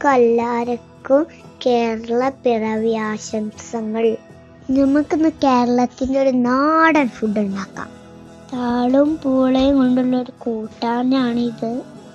നിങ്ങൾക്ക് എല്ലാവർക്കും കേരള പിറവി ആശംസകൾ നമുക്കിന്ന് കേരളത്തിന്റെ ഒരു നാടൻ ഫുഡ് ഉണ്ടാക്കാം താളും പൂളയും കൊണ്ടുള്ള ഒരു കൂട്ടാനാണിത്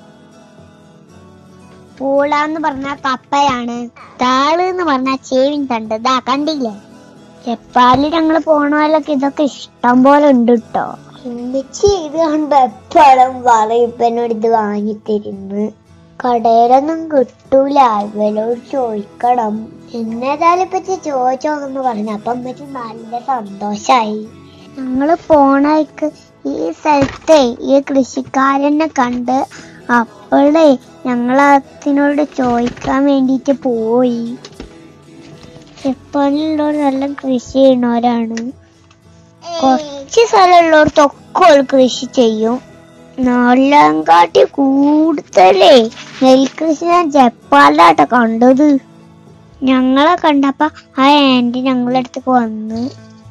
പൂള എന്ന് പറഞ്ഞാൽ കപ്പയാണ് താള് എന്ന് പറഞ്ഞാൽ ചേവിൻ തണ്ട് ഇതാ കണ്ടില്ലേ ജപ്പാനിൽ ഞങ്ങൾ പോണവരൊക്കെ ഇതൊക്കെ ഇഷ്ടം പോലെ ഉണ്ട് കേട്ടോ ഉമ്മച്ചി ഇത് കാണുമ്പോ എപ്പോഴും പറയും ഇപ്പനോട് ഇത് വാങ്ങിത്തരുന്ന് കടയിലൊന്നും കിട്ടൂല ഇവരോട് ചോദിക്കണം എന്നേതായാലും ഇപ്പച്ചി ചോദിച്ചോന്ന് പറഞ്ഞു അപ്പൊ അമ്മച്ചി നല്ല സന്തോഷായി ഞങ്ങള് പോണേക്ക് ഈ സ്ഥലത്തെ ഈ കൃഷിക്കാരനെ കണ്ട് അപ്പോഴേ ഞങ്ങൾ അതിനോട് ചോദിക്കാൻ വേണ്ടിട്ട് പോയി ജപ്പാനിലുള്ളവർ നല്ല കൃഷി ചെയ്യുന്നവരാണ് കുറച്ച് സ്ഥലമുള്ളവർക്കൊക്കെ ഒരു കൃഷി ചെയ്യും നാലാങ്കാട്ടി കൂടുതലേ നെൽകൃഷി ഞാൻ ജപ്പാനിലാട്ടോ കണ്ടത് ഞങ്ങളെ കണ്ടപ്പോ ആ ആന്റി ഞങ്ങളുടെ അടുത്തേക്ക് വന്ന്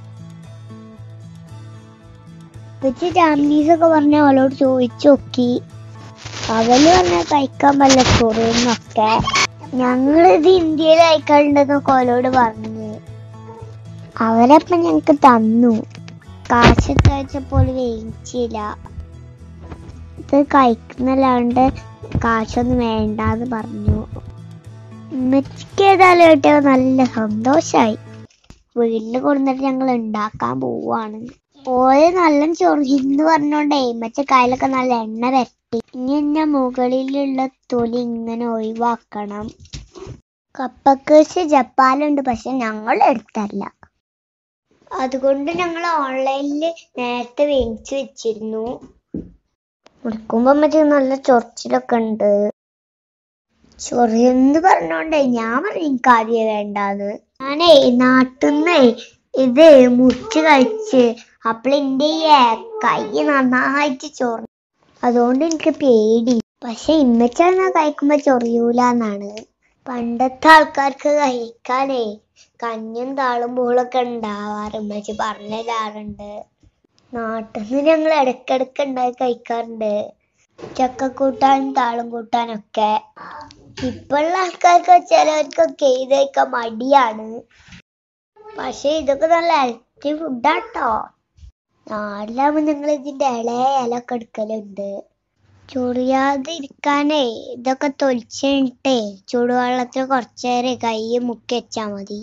വെച്ച് ജാമനീസ് ഒക്കെ പറഞ്ഞ അവളോട് ചോദിച്ചു നോക്കി അവല് പറഞ്ഞ കഴിക്കാൻ പറ്റില്ല ചൊറിയുന്നൊക്കെ ഞങ്ങളിത് ഇന്ത്യയിൽ അയക്കാറുണ്ടെന്നൊക്കെ അവളോട് പറഞ്ഞു അവരപ്പം ഞങ്ങക്ക് തന്നു കാശ് തയ്ച്ചപ്പോൾ വേവിച്ചില്ല ഇത് കഴിക്കുന്നല്ലാണ്ട് കാശൊന്നും വേണ്ടാന്ന് പറഞ്ഞു ഉമ്മച്ചിക്ക് ഏതായാലും കിട്ടിയത് നല്ല സന്തോഷായി വീട്ടിൽ കൊണ്ടുവന്നിട്ട് ഞങ്ങൾ ഉണ്ടാക്കാൻ പോവാണ് ഓര് നല്ല ചൊറിയെന്ന് പറഞ്ഞോണ്ടേ മറ്റേ കായലൊക്കെ നല്ല എണ്ണ വരട്ടി ഇനി എന്നെ മുകളിലുള്ള തൊലി ഇങ്ങനെ ഒഴിവാക്കണം കപ്പക്കേശ് ജപ്പാനുണ്ട് പക്ഷെ ഞങ്ങൾ എടുത്തല്ല അതുകൊണ്ട് ഞങ്ങൾ ഓൺലൈനിൽ നേരത്തെ വേവിച്ച് വെച്ചിരുന്നു മുറിക്കുമ്പോ മറ്റേ നല്ല ചൊറിച്ചിലൊക്കെ ഉണ്ട് ചൊറിയെന്ന് പറഞ്ഞോണ്ടേ ഞാൻ പറഞ്ഞു എനിക്ക് ആദ്യം വേണ്ടാന്ന് ഞാനേ നാട്ടിന്നേ ഇത് മുറിച്ച് കഴിച്ച് അപ്പോൾ എന്റെ ഈ കൈ നന്നായിട്ട് ചൊറി അതുകൊണ്ട് എനിക്ക് പേടി പക്ഷെ ഇമ്മച്ചാ കഴിക്കുമ്പോ ചൊറിയൂലെന്നാണ് പണ്ടത്തെ ആൾക്കാർക്ക് കഴിക്കാനേ കഞ്ഞും താളും പൂളൊക്കെ ഉണ്ടാവാറ് ഉമ്മച്ചി പറഞ്ഞു തരാറുണ്ട് നാട്ടിൽ നിന്ന് ഞങ്ങൾ ഇടയ്ക്കിടയ്ക്ക് ഉണ്ടാക്കി കഴിക്കാറുണ്ട് ചക്കക്കൂട്ടാനും താളും കൂട്ടാനൊക്കെ ഇപ്പോഴുള്ള ആൾക്കാർക്ക് ചിലവർക്കൊക്കെ ഇത് കഴിക്കാൻ മടിയാണ് പക്ഷെ ഇതൊക്കെ നല്ല ഹെൽത്തി ഫുഡാട്ടോ നാട്ടിലാവുമ്പോ ഞങ്ങൾ ഇതിന്റെ ഇളയ ഇലൊക്കെ എടുക്കലുണ്ട് ചൊറിയാതെ ഇരിക്കാനേ ഇതൊക്കെ തൊലിച്ചിട്ടേ ചൂടുവെള്ളത്തിൽ കുറച്ചേരെ കൈ മുക്കി വെച്ചാ മതി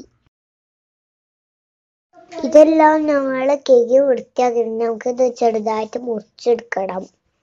ഇതെല്ലാം ഞങ്ങള് കെഴി വൃത്തിയാക്കി നമുക്ക് ഇത് ചെറുതായിട്ട് മുറിച്ചെടുക്കണം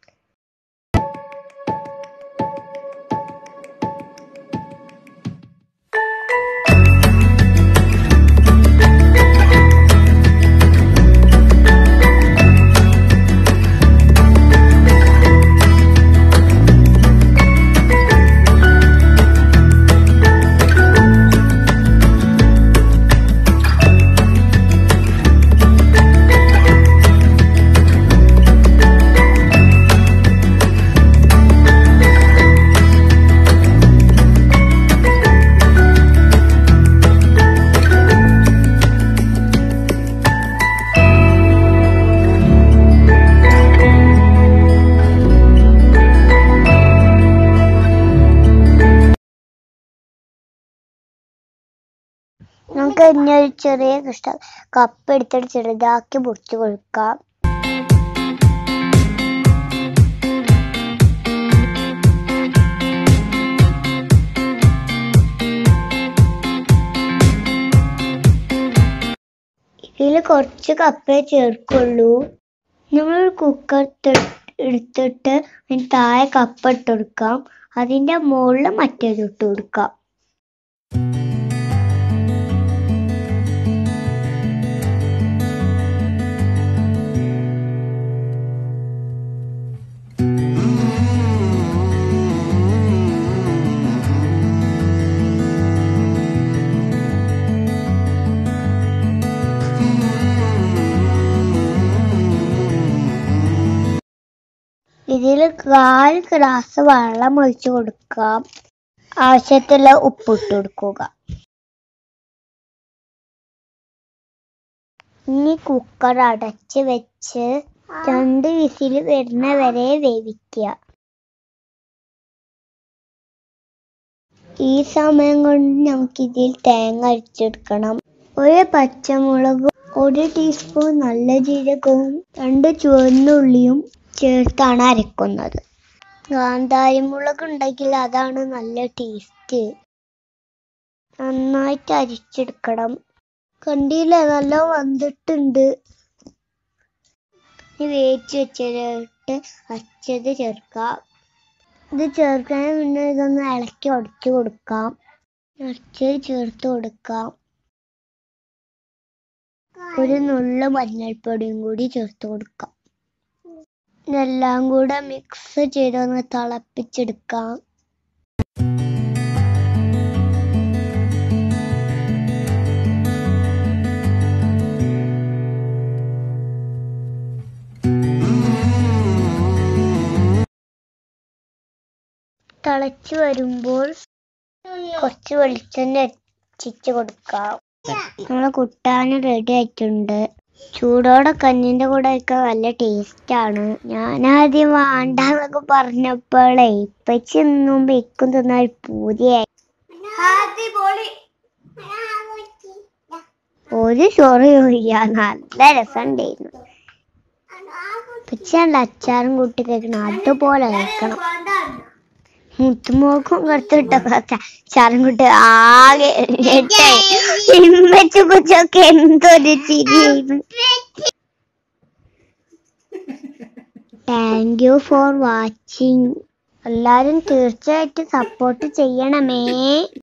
നമുക്ക് ഇനി ഒരു ചെറിയ കഷ്ട കപ്പ് എടുത്തിട്ട് ചെറുതാക്കി മുറിച്ച് കൊടുക്കാം ഇതിൽ കുറച്ച് കപ്പേ ചേർക്കുള്ളൂ നമ്മൾ കുക്കർ എടുത്തിട്ട് അതിന് താഴെ കപ്പ ഇട്ട് കൊടുക്കാം അതിന്റെ മുകളിൽ മറ്റേത് ഇട്ട് കൊടുക്കാം ഇതിൽ കാൽ ഗ്ലാസ് വെള്ളം ഒഴിച്ചു കൊടുക്കാം ആവശ്യത്തിലുള്ള ഉപ്പിട്ട് കൊടുക്കുക ഇനി കുക്കർ അടച്ച് വെച്ച് രണ്ട് വിസിൽ വരുന്ന വരെ വേവിക്കുക ഈ സമയം കൊണ്ട് നമുക്ക് ഇതിൽ തേങ്ങ അരിച്ചെടുക്കണം ഒരു പച്ചമുളകും ഒരു ടീസ്പൂൺ നല്ല ജീരകവും രണ്ട് ചുവന്നുള്ളിയും ചേർത്താണ് അരക്കുന്നത് കാന്താരി മുളക് ഉണ്ടെങ്കിൽ അതാണ് നല്ല ടേസ്റ്റ് നന്നായിട്ട് അരിച്ചെടുക്കണം കണ്ടില്ലേ നല്ല വന്നിട്ടുണ്ട് ഇനി വേവിച്ച് വെച്ചിട്ട് അച്ചത് ചേർക്കാം ഇത് ചേർക്കാൻ മുന്നേ ഇതൊന്ന് ഇളക്കി ഉടച്ചു കൊടുക്കാം അച്ചത് ചേർത്ത് കൊടുക്കാം ഒരു നുള്ള മഞ്ഞൾപ്പൊടിയും കൂടി ചേർത്ത് കൊടുക്കാം ഇതെല്ലാം കൂടെ മിക്സ് ചെയ്തൊന്ന് തിളപ്പിച്ചെടുക്കാം തിളച്ചു വരുമ്പോൾ കുറച്ച് വെളിച്ചെണ്ണ എത്തിച്ച് കൊടുക്കാം നമ്മളെ കുട്ടാന് റെഡി ആയിട്ടുണ്ട് ചൂടോടെ കഞ്ഞിന്റെ കൂടെ ഒക്കെ നല്ല ടേസ്റ്റ് ആണ് ഞാൻ ആദ്യം വേണ്ടെന്നൊക്കെ പറഞ്ഞപ്പോഴേ ഇപ്പച്ചി ഒന്നും വെക്കും തിന്നാൽ പൂതിയായി ഒരു ചോറ് ചോദിക്കാ നല്ല രസമുണ്ടായിരുന്നു ഇപ്പച്ചിയാണ്ട് അച്ചാറും കൂട്ടി കഴിക്കണം അതുപോലെ കഴിക്കണം മുത്തുമോക്കും കുറച്ചിട്ടൊക്കെ അച്ചാറും കൂട്ടി ആകെ ഇമ്മച്ചു കൊച്ചൊക്കെ എന്തൊരു ചിരിയായിരുന്നു താങ്ക് യു ഫോർ വാച്ചിങ് എല്ലാരും തീർച്ചയായിട്ടും സപ്പോർട്ട് ചെയ്യണമേ